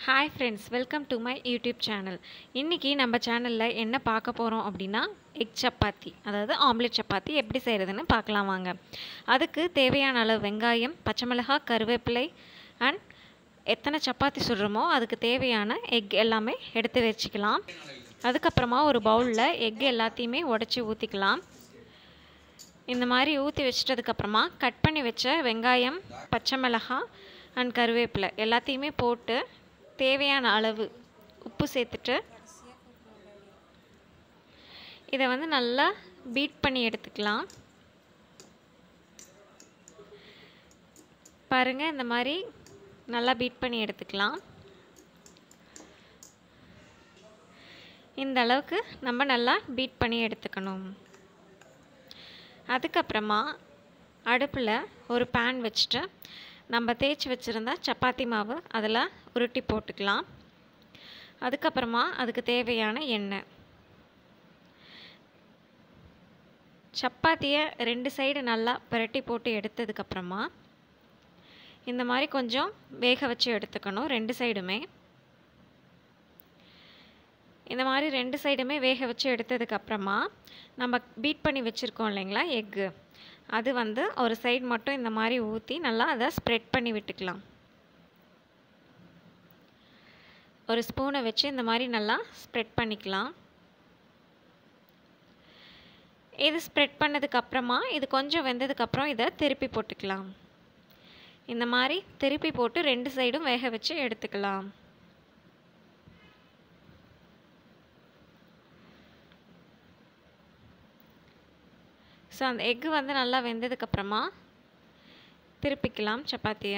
hi friends welcome to my YouTube channel இன்றைக்கி நம்ம சேனலில் என்ன பார்க்க போகிறோம் அப்படின்னா எக் சப்பாத்தி அதாவது ஆம்லெட் சப்பாத்தி எப்படி செய்கிறதுன்னு பார்க்கலாம் வாங்க அதுக்கு தேவையான அளவு வெங்காயம் பச்சை மிளகாய் கருவேப்பிலை அண்ட் எத்தனை சப்பாத்தி சுடுறோமோ அதுக்கு தேவையான எக் எல்லாமே எடுத்து வச்சுக்கலாம் அதுக்கப்புறமா ஒரு பவுலில் எக் எல்லாத்தையுமே உடச்சி ஊற்றிக்கலாம் இந்த மாதிரி ஊற்றி வச்சிட்டதுக்கப்புறமா கட் பண்ணி வச்ச வெங்காயம் பச்சை மிளகாய் அண்ட் கருவேப்பிலை எல்லாத்தையுமே போட்டு தேவையான அளவு உப்பு சேர்த்துட்டு இதை வந்து நல்லா பீட் பண்ணி எடுத்துக்கலாம் பாருங்கள் இந்த மாதிரி நல்லா பீட் பண்ணி எடுத்துக்கலாம் இந்த அளவுக்கு நம்ம நல்லா பீட் பண்ணி எடுத்துக்கணும் அதுக்கப்புறமா அடுப்பில் ஒரு பேன் வச்சுட்டு நம்ம தேய்ச்சி வச்சுருந்த சப்பாத்தி மாவு அதில் உருட்டி போட்டுக்கலாம் அதுக்கப்புறமா அதுக்கு தேவையான எண்ணெய் சப்பாத்தியை ரெண்டு சைடு நல்லா புரட்டி போட்டு எடுத்ததுக்கப்புறமா இந்த மாதிரி கொஞ்சம் வேக வச்சு எடுத்துக்கணும் ரெண்டு சைடுமே இந்த மாதிரி ரெண்டு சைடுமே வேக வச்சு எடுத்ததுக்கப்புறமா நம்ம பீட் பண்ணி வச்சுருக்கோம் இல்லைங்களா எக்கு அது வந்து ஒரு சைடு மட்டும் இந்த மாதிரி ஊற்றி நல்லா அதை ஸ்ப்ரெட் பண்ணி விட்டுக்கலாம் ஒரு ஸ்பூனை வச்சு இந்த மாதிரி நல்லா ஸ்ப்ரெட் பண்ணிக்கலாம் இது ஸ்ப்ரெட் பண்ணதுக்கப்புறமா இது கொஞ்சம் வெந்ததுக்கப்புறம் இதை திருப்பி போட்டுக்கலாம் இந்த மாதிரி திருப்பி போட்டு ரெண்டு சைடும் வேக வச்சு எடுத்துக்கலாம் ஸோ அந்த எக்கு வந்து நல்லா வெந்ததுக்கப்புறமா திருப்பிக்கலாம் சப்பாத்தியை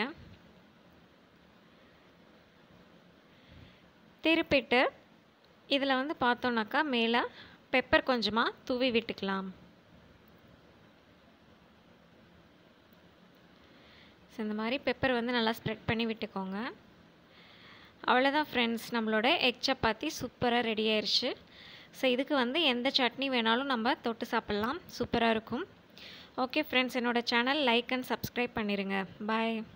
திருப்பிட்டு இதில் வந்து பார்த்தோன்னாக்கா மேலே பெப்பர் கொஞ்சமாக தூவி விட்டுக்கலாம் ஸோ இந்த மாதிரி பெப்பர் வந்து நல்லா ஸ்ப்ரெட் பண்ணி விட்டுக்கோங்க அவ்வளோதான் ஃப்ரெண்ட்ஸ் நம்மளோட எக் சப்பாத்தி சூப்பராக ரெடி ஆயிடுச்சு ஸோ இதுக்கு வந்து எந்த சட்னி வேணாலும் நம்ம தொட்டு சாப்பிட்லாம் சூப்பராக இருக்கும் ஓகே ஃப்ரெண்ட்ஸ் என்னோடய சேனல் லைக் அண்ட் சப்ஸ்கிரைப் பண்ணிடுங்க பாய்